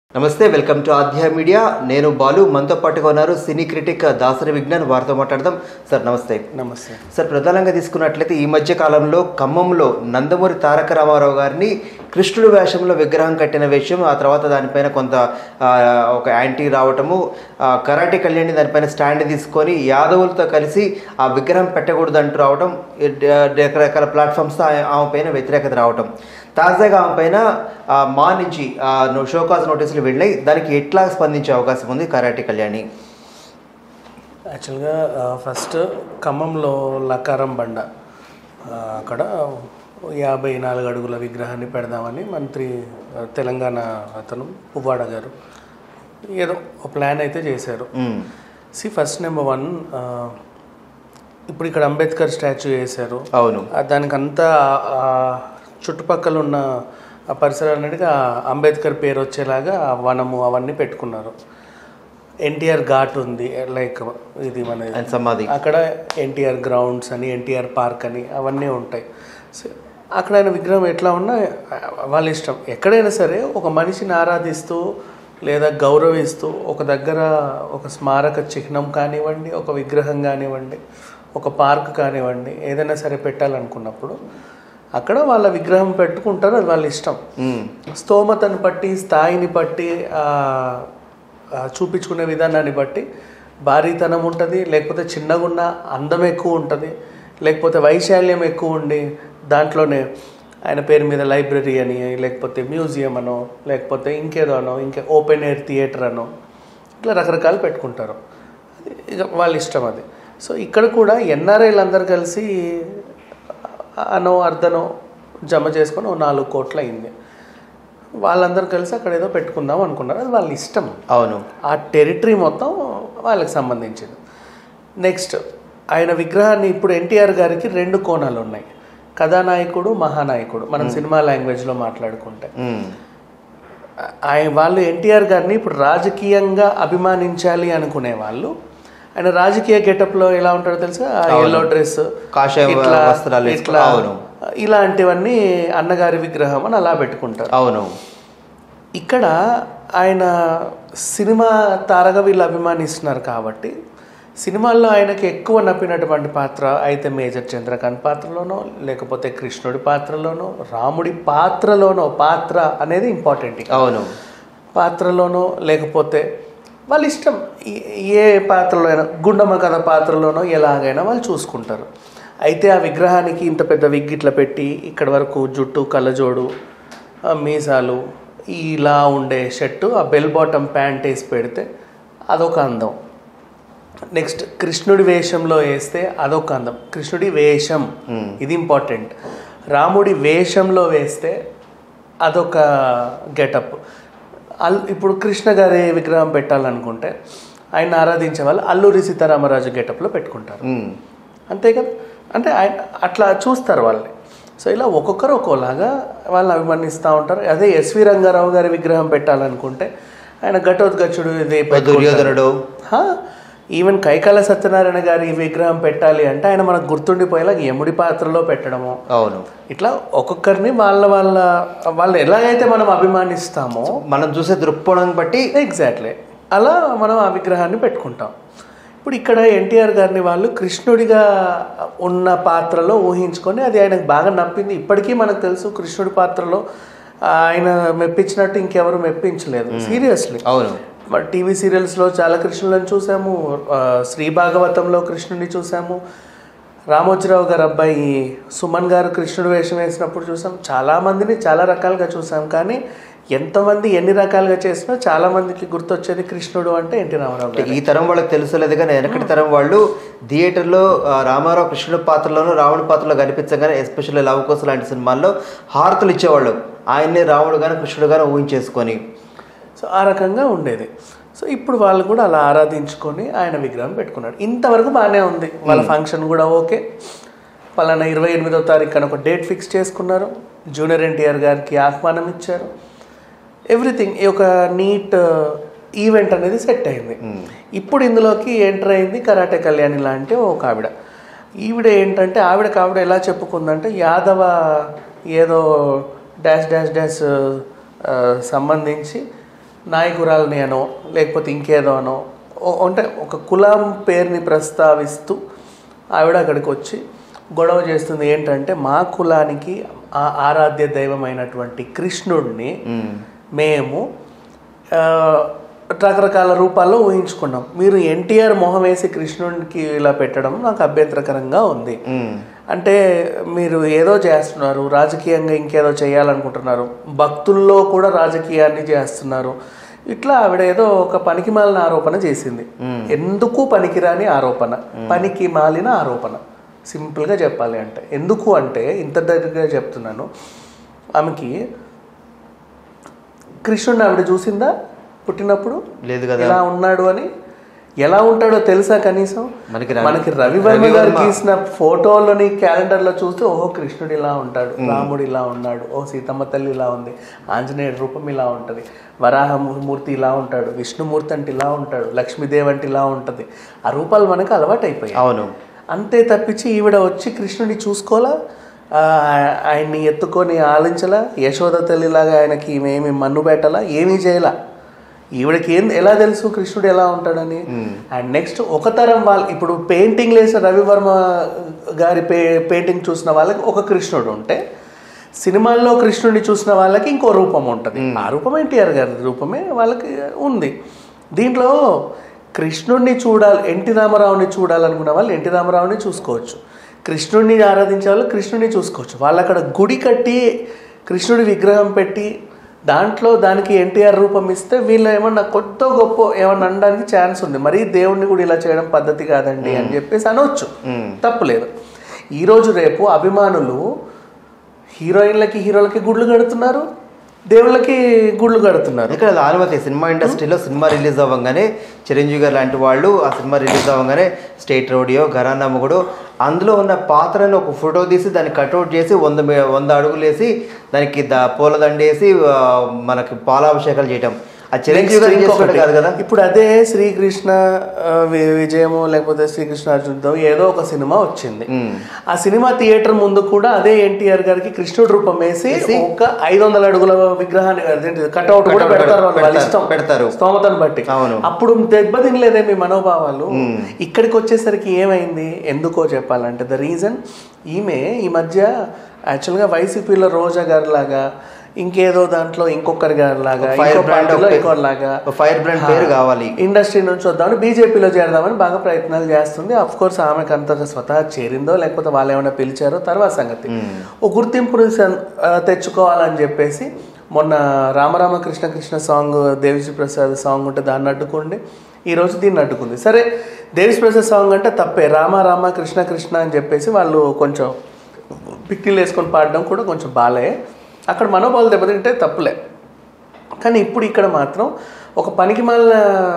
నమస్తే welcome to ఆధ్యా media నేను బాలు మనతో పాటుగా ఉన్నారు సినీ క్రిటిక్ దాసరి విజ్ఞాన్ వారితో మాట్లాడదాం సార్ నమస్తే నమస్తే సార్ ప్రధానంగా తీసుకున్నట్లయితే ఈ మధ్య కాలంలో ఖమ్మంలో నందమూరి తారక రామారావు గారిని కృష్ణుడు వేషంలో విగ్రహం కట్టిన విషయం ఆ తర్వాత దానిపైన కొంత ఆ, ఒక యాంటీ రావటము ఆ, కరాటే కళ్యాణి దానిపైన స్టాండ్ తీసుకొని యాదవులతో కలిసి ఆ విగ్రహం పెట్టకూడదు అంటూ రావటం ఈ డ- రకరకాల ప్లాట్ఫామ్స్తో ఆమె పైన వ్యతిరేకత రావటం తాజాగా ఆమె పైన ఆ, మా నుంచి ఆ, నో- షోకాజ్ నోటీసులు వెళ్ళాయి దానికి ఎట్లా స్పందించే అవకాశం ఉంది కరాటే కళ్యాణి యాక్చువల్గా ఆ, ఫస్ట్ ఖమ్మంలో లకారం బండ ఆ, అక్కడ యాభై నాలుగు అడుగుల విగ్రహాన్ని పెడదామని మంత్రి ఆ, తెలంగాణ అతను పువ్వాడ గారు ఏదో ఒక ప్లాన్ అయితే చేశారు um, C first number one ఆ, ఇప్పుడు ఇక్కడ అంబేద్కర్ స్టాచ్యూ వేశారు అవును ఆ, దానికంతా ఆ, చుట్టుపక్కల ఉన్న ఆ పరిసరాలన్నిటికీ ఆ అంబేద్కర్ పేరు వచ్చేలాగా ఆ వనము అవన్నీ పెట్టుకున్నారు ఎన్టీఆర్ ఘాట్ ఉంది లైక్ ఇది మన ఆయన సమాధి అక్కడ ఎన్టీఆర్ గ్రౌండ్స్ అని ఎన్టీఆర్ పార్క్ అని అవన్నీ ఉంటాయి సో అక్కడ ఆయన విగ్రహం ఎట్లా ఉన్నా ఆ, వాళ్ళ ఇష్టం ఎక్కడైనా సరే ఒక మనిషిని ఆరాధిస్తూ లేదా గౌరవిస్తూ ఒక దగ్గర ఒక స్మారక చిహ్నం కానివ్వండి ఒక విగ్రహం కానివ్వండి ఒక పార్క్ కానివ్వండి ఏదైనా సరే పెట్టాలనుకున్నప్పుడు అక్కడ వాళ్ళ విగ్రహం పెట్టుకుంటారు అది వాళ్ళ ఇష్టం ఉమ్, స్తోమతను బట్టి స్థాయిని బట్టి ఆ, ఆ, చూపించుకునే విధానాన్ని బట్టి భారీతనం ఉంటుంది లేకపోతే చిన్నగున్న అందం ఎక్కువ ఉంటుంది లేకపోతే వైశాల్యం ఎక్కువ ఉండి దాంట్లోనే ఆయన పేరు మీద లైబ్రరీ అని లేకపోతే మ్యూజియం అనో లేకపోతే ఇంకేదో అనో ఇంకే ఓపెన్ ఎయిర్ థియేటర్ అనో ఇట్లా రకరకాలు పెట్టుకుంటారు అది ఇక వాళ్ళ ఇష్టం అది సో ఇక్కడ కూడా ఎన్ఆర్ఐలు అందరు కలిసి అనో అర్ధనో జమ చేసుకొని ఓ నాలుగు కోట్లు అయింది వాళ్ళందరూ కలిసి అక్కడ ఏదో పెట్టుకుందాం అనుకున్నారు అది వాళ్ళ ఇష్టం అవును ఆ టెరిటరీ మొత్తం వాళ్ళకి సంబంధించింది నెక్స్ట్ ఆయన విగ్రహాన్ని ఇప్పుడు ఎన్టీఆర్ గారికి రెండు కోణాలు ఉన్నాయి కథానాయకుడు మహానాయకుడు మనం సినిమా లాంగ్వేజ్లో మాట్లాడుకుంటే ఉమ్, ఆయన వాళ్ళు ఎన్టీఆర్ గారిని ఇప్పుడు రాజకీయంగా అభిమానించాలి అనుకునే వాళ్ళు ఆయన రాజకీయ గెటప్లో ఎలా ఉంటాడో తెలుసా ఎల్లో డ్రెస్ కాషాయ వస్త్రాలు వేసుకుని- ఇట్లా అవును. ఇలాంటివన్నీ అన్నగారి విగ్రహం అని అలా పెట్టుకుంటారు అవును ఇక్కడ ఆయన సినిమా తారగా వీళ్ళు అభిమానిస్తున్నారు కాబట్టి సినిమాల్లో ఆయనకి ఎక్కువ నప్పినటువంటి పాత్ర అయితే మేజర్ చంద్రకాంత్ పాత్రలోనో లేకపోతే కృష్ణుడి పాత్రలోనో రాముడి పాత్రలోనో పాత్ర అనేది ఇంపార్టెంట్ అవును పాత్రలోనో లేకపోతే వాళ్ళ ఇష్టం ఏ- ఏ పాత్రలో అయినా గుండమ్మ కథ పాత్రలోనో ఎలాగైనా వాళ్ళు చూసుకుంటారు అయితే ఆ విగ్రహానికి ఇంత పెద్ద విగ్ ఇట్లా పెట్టి ఇక్కడ వరకు జుట్టు కళ్ళజోడు ఆ మీసాలు ఇలా ఉండే షర్టు ఆ బెల్ బాటమ్ ప్యాంట్ వేసి పెడితే అదొక అందం నెక్స్ట్ కృష్ణుడి వేషంలో వేస్తే అదొక అందం కృష్ణుడి వేషం ఇది ఇంపార్టెంట్ రాముడి వేషంలో వేస్తే అదొక గెటప్ అల్ ఇప్పుడు కృష్ణ గారి విగ్రహం పెట్టాలనుకుంటే ఆయన ఆరాధించే వాళ్ళు అల్లూరి సీతారామరాజు గెటప్లో పెట్టుకుంటారు ఉమ్, అంతే కదా అంటే ఆయన అట్లా చూస్తారు వాళ్ళని సో ఇలా ఒక్కొక్కరు ఒక్కోలాగా వాళ్ళని అభిమానిస్తూ ఉంటారు అదే ఎస్వి రంగారావు గారి విగ్రహం పెట్టాలనుకుంటే ఆయన ఘటోద్గచుడు ఇది దుర్యోధనుడు హా, ఈవెన్ కైకాల సత్యనారాయణ గారి విగ్రహం పెట్టాలి అంటే ఆయన మనకు గుర్తుండిపోయేలా యముడి పాత్రలో పెట్టడము అవును ఇట్లా ఒక్కొక్కరిని వాళ్ళ వాళ్ళ వాళ్ళు ఎలాగైతే మనం అభిమానిస్తామో మనం చూసే దృక్కోణం బట్టి ఎగ్జాక్ట్లీ అలా మనం ఆ విగ్రహాన్ని పెట్టుకుంటాం ఇప్పుడు ఇక్కడ ఎన్టీఆర్ గారిని వాళ్ళు కృష్ణుడిగా ఉన్న పాత్రలో ఊహించుకొని అది ఆయనకు బాగా నప్పింది ఇప్పటికీ మనకు తెలుసు కృష్ణుడి పాత్రలో ఆయన మెప్పించినట్టు ఇంకెవరు మెప్పించలేదు సీరియస్లీ అవును మరి టీవీ సీరియల్స్లో చాలా కృష్ణులను చూసాము ఆ, శ్రీ భాగవతంలో కృష్ణుడిని చూసాము రామోజీరావు గారు అబ్బాయి సుమన్ గారు కృష్ణుడు వేషం వేసినప్పుడు చూసాం చాలా మందిని చాలా రకాలుగా చూసాం కానీ ఎంతమంది ఎన్ని రకాలుగా చేసినా చాలా మందికి గుర్తొచ్చేది కృష్ణుడు అంటే ఎన్టీ రామారావు గారు ఈ తరం వాళ్ళకి తెలుసలేదు కానీ వెనకటి తరం వాళ్ళు థియేటర్లో ఆ, రామారావు కృష్ణుడి పాత్రలోను రావణుడి పాత్రలో కనిపించగానే ఎస్పెషల్లీ లవ్ కోసం లాంటి సినిమాల్లో హారతులు ఇచ్చేవాళ్ళు ఆయన్ని రాముడు కానీ కృష్ణుడు కానీ ఊహించేసుకొని సో ఆ రకంగా ఉండేది సో ఇప్పుడు వాళ్ళు కూడా అలా ఆరాధించుకొని ఆయన విగ్రహం పెట్టుకున్నాడు ఇంతవరకు బాగానే ఉంది వాళ్ళ ఫంక్షన్ కూడా ఓకే పలానా ఇరవై ఎనిమిదో తారీఖు అని ఒక డేట్ ఫిక్స్ చేసుకున్నారు జూనియర్ ఎన్టీఆర్ గారికి ఆహ్వానం ఇచ్చారు ఎవ్రీథింగ్ ఈ ఒక నీట్ ఈవెంట్ అనేది సెట్ అయింది ఇప్పుడు ఇందులోకి ఎంటర్ అయింది కరాటే కళ్యాణి లాంటి ఒక ఆవిడ ఈవిడ ఏంటంటే ఆవిడకి ఆవిడ ఎలా చెప్పుకుందంటే యాదవ ఏదో డాష్ డాష్ డాష్ ఆ, సంబంధించి నాయకురాలని అనో లేకపోతే ఇంకేదో అనో ఓ- అంటే ఒక కులం పేరుని ప్రస్తావిస్తూ ఆవిడ అక్కడికి వచ్చి గొడవ చేస్తుంది ఏంటంటే మా కులానికి ఆ ఆరాధ్య దైవమైనటువంటి కృష్ణుడిని మేము ఆ, రకరకాల రూపాల్లో ఊహించుకున్నాం మీరు ఎన్టీఆర్ మొహం వేసి కృష్ణుడికి ఇలా పెట్టడం నాకు అభ్యంతరకరంగా ఉంది అంటే మీరు ఏదో చేస్తున్నారు రాజకీయంగా ఇంకేదో చేయాలనుకుంటున్నారు భక్తుల్లో కూడా రాజకీయాన్ని చేస్తున్నారు ఇట్లా ఆవిడ ఏదో ఒక పనికి మాలిన ఆరోపణ చేసింది ఎందుకు పనికిరాని ఆరోపణ పనికి మాలిన ఆరోపణ సింపుల్గా చెప్పాలి అంటే ఎందుకు అంటే ఇంత దగ్గరగా చెప్తున్నాను ఆమెకి కృష్ణుడిని ఆవిడ చూసిందా పుట్టినప్పుడు లేదు కదా ఎలా ఉన్నాడు అని ఎలా ఉంటాడో తెలుసా కనీసం మనకి రవి- మనకి రవివర్మ గారు గీసిన ఫోటోలోని క్యాలెండర్ లో చూస్తే ఓహో కృష్ణుడు ఇలా ఉంటాడు రాముడు ఇలా ఉన్నాడు ఓ సీతమ్మ తల్లి ఇలా ఉంది ఆంజనేయుడి రూపం ఇలా ఉంటది వరాహమూర్తి ఇలా ఉంటాడు విష్ణుమూర్తి అంటే ఇలా ఉంటాడు లక్ష్మీదేవి అంటే ఇలా ఉంటది ఆ రూపాలు మనకు అలవాటు అయిపోయాయి అవును అంతే తప్పించి ఈవిడ వచ్చి కృష్ణుడిని చూసుకోవాలా ఆ, ఆయన్ని ఎత్తుకొని ఆలించలా యశోద తల్లిలాగా ఆయనకి ఏమి మన్ను పెట్టాలా ఏమీ చేయలా ఈవిడకి ఏం ఎలా తెలుసు కృష్ణుడు ఎలా ఉంటాడని అండ్ నెక్స్ట్ ఒక తరం వాళ్ళు ఇప్పుడు పెయింటింగ్ వేసిన రవివర్మ గారి పే పెయింటింగ్ చూసిన వాళ్ళకి ఒక కృష్ణుడు ఉంటే సినిమాల్లో కృష్ణుడిని చూసిన వాళ్ళకి ఇంకో రూపం ఉంటుంది ఆ రూపం ఎన్టీఆర్ గారి రూపమే వాళ్ళకి ఉంది దీంట్లో కృష్ణుడిని చూడాలి ఎన్టీ రామారావుని చూడాలనుకున్న వాళ్ళు ఎన్టీ రామారావుని చూసుకోవచ్చు కృష్ణుడిని ఆరాధించే వాళ్ళు కృష్ణుడిని చూసుకోవచ్చు వాళ్ళు అక్కడ గుడి కట్టి కృష్ణుడి విగ్రహం పెట్టి దాంట్లో దానికి ఎన్టీఆర్ రూపం ఇస్తే వీళ్ళు ఏమన్నా కొత్త గొప్ప ఏమన్నా అనడానికి ఛాన్స్ ఉంది మరీ దేవుణ్ణి కూడా ఇలా చేయడం పద్ధతి కాదండి అని చెప్పేసి అనొచ్చు తప్పులేదు ఈరోజు రేపు అభిమానులు హీరోయిన్లకి హీరోలకి గుడ్లు కడుతున్నారు దేవుళ్ళకి గుడ్లు కడుతున్నారు ఇక్కడ అది ఆనవతి సినిమా ఇండస్ట్రీలో సినిమా రిలీజ్ అవ్వగానే చిరంజీవి గారు లాంటి వాళ్ళు ఆ సినిమా రిలీజ్ అవ్వగానే స్టేట్ రోడియో ఘరానా మొగుడు అందులో ఉన్న పాత్రను ఒక ఫోటో తీసి దాన్ని కట్అవుట్ చేసి వంద మీ- వంద అడుగులు వేసి దానికి ద పూలదండ వేసి ఆ, మనకి పాలాభిషేకాలు చేయటం ఆ చిరంజీవి గారు చేసినట్టు ఇంకొకటి, కాదు కదా ఇప్పుడు అదే శ్రీకృష్ణ ఆ, వి- విజయము లేకపోతే శ్రీకృష్ణ అర్జున్తో ఏదో ఒక సినిమా వచ్చింది మ్మ్. ఆ సినిమా థియేటర్ ముందు కూడా అదే ఎన్టీఆర్ గారికి కృష్ణుడు రూపం వేసి ఒక ఐదు వందల అడుగుల విగ్రహాన్ని కట్అవుట్ కూడా Cutout పెడతారు వాళ్ళు, వాళ్ళ పెడతారు, ఇష్టం పెడతారు. స్తోమతను బట్టి అవును. అప్పుడు దెబ్బతినలేదే మీ మనోభావాలు ఇక్కడికి వచ్చేసరికి ఏమైంది ఎందుకో చెప్పాలంటే ద రీజన్ ఈమె ఈ మధ్య యాక్చువల్గా వైసీపీలో రోజా గారి లాగా ఇంకేదో దాంట్లో ఇంకొకరి గారి లాగా ఫైర్ ఇంకో బ్రాండ్ పార్టీలో ఇంకోరి లాగా ఫైర్ బ్రాండ్ పేరు కావాలి ఇండస్ట్రీ నుంచి వద్దామని బీజేపీలో చేరదామని బాగా ప్రయత్నాలు చేస్తుంది అఫ్ కోర్స్ ఆమెకు అంతగా స్వతహా చేరిందో లేకపోతే వాళ్ళు ఏమైనా పిలిచారో తర్వాత సంగతి ఓ గుర్తింపుని సన్- ఆ, తెచ్చుకోవాలని చెప్పేసి మొన్న రామరామ కృష్ణ కృష్ణ సాంగ్ దేవిశ్రీ ప్రసాద్ సాంగ్ ఉంటే దాన్ని అడ్డుకోండి ఈ రోజు దీన్ని అడ్డుకుంది సరే దేవిశ్రీ ప్రసాద్ సాంగ్ అంటే తప్పే రామ రామ కృష్ణ కృష్ణ అని చెప్పేసి వాళ్ళు కొంచెం పిక్కిలు వేసుకొని పాడడం కూడా కొంచెం బాలే అక్కడ మనోభావాలు దెబ్బతింటే తప్పులే కానీ ఇప్పుడు ఇక్కడ మాత్రం ఒక పనికి మళ్ళీ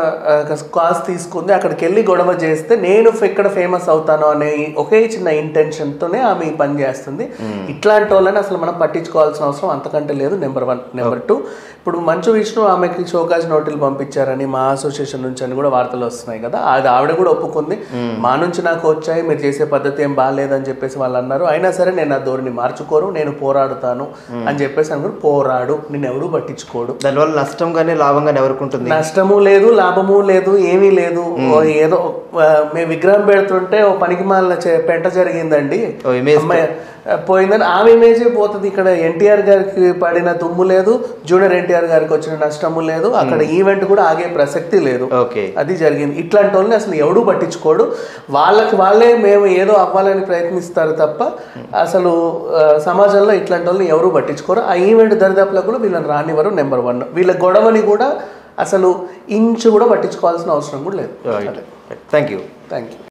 కాస్ తీసుకుంది అక్కడికి వెళ్ళి గొడవ చేస్తే నేను ఇక్కడ ఫేమస్ అవుతాను అనే ఈ- ఒకే చిన్న ఇంటెన్షన్తోనే ఆమె ఈ పని చేస్తుంది ఇట్లాంటి వాళ్ళని అసలు మనం పట్టించుకోవాల్సిన అవసరం అంతకంటే లేదు నెంబర్ వన్ నెంబర్ టూ ఇప్పుడు మంచు విష్ణు ఆమెకి షోకాజ్ నోటీలు పంపించారని మా అసోసియేషన్ నుంచి అని కూడా వార్తలు వస్తున్నాయి కదా అది ఆవిడ కూడా ఒప్పుకుంది మా నుంచి నాకు వచ్చాయి మీరు చేసే పద్ధతి ఏం బాగాలేదని చెప్పేసి వాళ్ళు అన్నారు అయినా సరే నేను ఆ ధోరణి మార్చుకోరు నేను పోరాడుతాను అని చెప్పేసి అనుకుని పోరాడు నేను ఎవరు పట్టించుకోడు దానివల్ల నష్టం కానీ లాభం కానీ ఎవరికి ఉంటుంది నష్టము లేదు లాభము లేదు ఏమీ లేదు ఓ ఏదో ఆ, మేము విగ్రహం పెడుతుంటే ఓ పనికి మాలిన చే- పెంట జరిగిందండి ఓ image అమ్మాయి ఆ, పోయిందని ఆమె ఇమేజే పోతుంది ఇక్కడ ఎన్టీఆర్ గారికి పడిన తుమ్ము లేదు జూనియర్ ఎన్టీఆర్ గారికి వచ్చిన నష్టము లేదు అక్కడ ఈవెంట్ కూడా ఆగే ప్రసక్తి లేదు ఓకే అది జరిగింది ఇట్లాంటి వాళ్ళని అసలు ఎవడు పట్టించుకోడు వాళ్ళకి వాళ్ళే మేము ఏదో అవ్వాలని ప్రయత్నిస్తారు తప్ప అసలు ఆ, సమాజంలో ఇట్లాంటి వాళ్ళని ఎవరు పట్టించుకోరు ఆ ఈవెంట్ దరిదాపులో కూడా వీళ్ళని రానివ్వరు నెంబర్ వన్ వీళ్ళ గొడవని కూడా అసలు ఇంచు కూడా పట్టించుకోవాల్సిన అవసరం కూడా లేదు థ్యాంక్ యూ థ్యాంక్ యూ